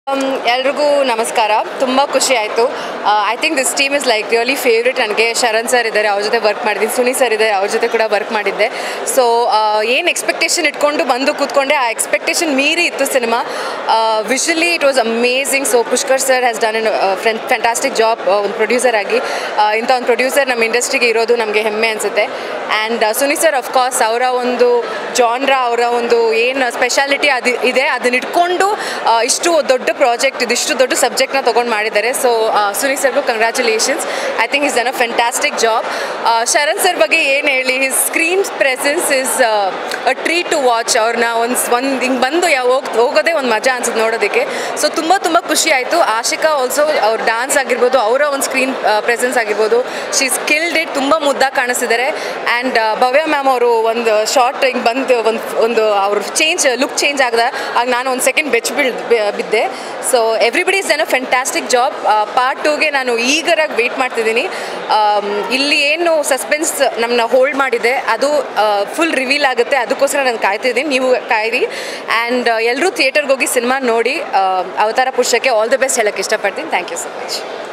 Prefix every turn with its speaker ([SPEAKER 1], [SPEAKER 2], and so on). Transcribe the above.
[SPEAKER 1] ಎಲ್ರಿಗೂ ನಮಸ್ಕಾರ ತುಂಬ ಖುಷಿ ಆಯಿತು I think this team is like really favourite ನನಗೆ ಶರಣ್ ಸರ್ ಇದ್ದಾರೆ ಅವ್ರ ಜೊತೆ ವರ್ಕ್ ಮಾಡಿದ್ದೀನಿ ಸುನಿ ಸರ್ ಇದ್ದಾರೆ ಅವ್ರ ಜೊತೆ ಕೂಡ ವರ್ಕ್ ಮಾಡಿದ್ದೆ ಸೊ ಏನು ಎಕ್ಸ್ಪೆಕ್ಟೇಷನ್ ಇಟ್ಕೊಂಡು ಬಂದು ಕೂತ್ಕೊಂಡೆ ಆ ಎಕ್ಸ್ಪೆಕ್ಟೇಷನ್ ಮೀರಿ ಇತ್ತು cinema visually it was amazing so Pushkar sir has done an fantastic job ಒಂದು ಪ್ರೊಡ್ಯೂಸರ್ ಆಗಿ ಆ, ಇಂಥ ಒಂದು ಪ್ರೊಡ್ಯೂಸರ್ ನಮ್ಮ ಇಂಡಸ್ಟ್ರಿಗೆ ಇರೋದು ನಮಗೆ ಹೆಮ್ಮೆ ಅನಿಸುತ್ತೆ ಆ್ಯಂಡ್ ಸುನಿ ಸರ್ ಅಫ್ಕೋರ್ಸ್ ಅವರ ಒಂದು ಜಾನ್ರಾ ಅವರ ಒಂದು ಏನು ಸ್ಪೆಷಾಲಿಟಿ ಅದು ಇದೆ ಅದನ್ನ ಇಟ್ಕೊಂಡು ಆ, ಇಷ್ಟು ದೊಡ್ಡ ಪ್ರಾಜೆಕ್ಟ್ ಇದಿಷ್ಟು ದೊಡ್ಡ ಸಬ್ಜೆಕ್ಟ್ನ ತೊಗೊಂಡು ಮಾಡಿದ್ದಾರೆ ಸೊ ಸುನಿ ಸರ್ಗೂ congratulations I think is done a fantastic job Sharan sir ಬಗ್ಗೆ ಏನು ಹೇಳಿ his screen presence is a treat to watch ಅವ್ರನ್ನ ಒಂದು ಒಂದು ಹಿಂಗೆ ಬಂದು ಯಾವ ಹೋಗ್ ಹೋಗೋದೇ ಒಂದು ಮಜಾ ಅನ್ಸುತ್ತೆ ನೋಡೋದಕ್ಕೆ ಸೊ ತುಂಬ ತುಂಬ ಖುಷಿ ಆಯಿತು ಆಶಿಕಾ ಆಲ್ಸೋ ಅವ್ರ ಡ್ಯಾನ್ಸ್ ಆಗಿರ್ಬೋದು ಅವರ ಒಂದು ಸ್ಕ್ರೀನ್ ಪ್ರೆಸೆನ್ಸ್ ಆಗಿರ್ಬೋದು ಶಿ ಸ್ಕಿಲ್ಡ್ ಇಟ್ ತುಂಬ ಮುದ್ದಾಗಿ ಕಾಣಿಸ್ತಿದ್ದಾರೆ ಆ್ಯಂಡ್ ಭವ್ಯ ಮ್ಯಾಮ್ ಅವರು ಒಂದು ಶಾರ್ಟ್ ಹಿಂಗೆ ಬಂದು ಒಂದು ಒಂದು ಅವ್ರ ಚೇಂಜ್ ಲುಕ್ ಚೇಂಜ್ ಆಗದ ಆಗ ನಾನು ಒಂದು ಸೆಕೆಂಡ್ ಬೆಚ್ಚ ಬೀಳ್ ಬಿದ್ದೆ so everybody is an a fantastic job part ಟೂಗೆ ನಾನು ಈಗರಾಗಿ ವೆಯ್ಟ್ ಮಾಡ್ತಿದ್ದೀನಿ ಆಮ್, ಇಲ್ಲಿ ಏನು ಸಸ್ಪೆನ್ಸ್ ನಮ್ಮನ್ನ ಹೋಲ್ಡ್ ಮಾಡಿದೆ ಅದು ಫುಲ್ ರಿವೀಲ್ ಆಗುತ್ತೆ ಅದಕ್ಕೋಸ್ಕರ ನಾನು ಕಾಯ್ತಿದ್ದೀನಿ ನೀವು ಕಾಯಿರಿ ಆ್ಯಂಡ್ ಎಲ್ಲರೂ ಥಿಯೇಟರ್ಗೆ ಹೋಗಿ ಸಿನಿಮಾ ನೋಡಿ ಆ, ಅವತಾರ ಪುರುಷಕ್ಕೆ ಆಲ್ ದ ಬೆಸ್ಟ್ ಹೇಳೋಕ್ಕೆ ಇಷ್ಟಪಡ್ತೀನಿ ಥ್ಯಾಂಕ್ ಯು ಸೊ ಮಚ್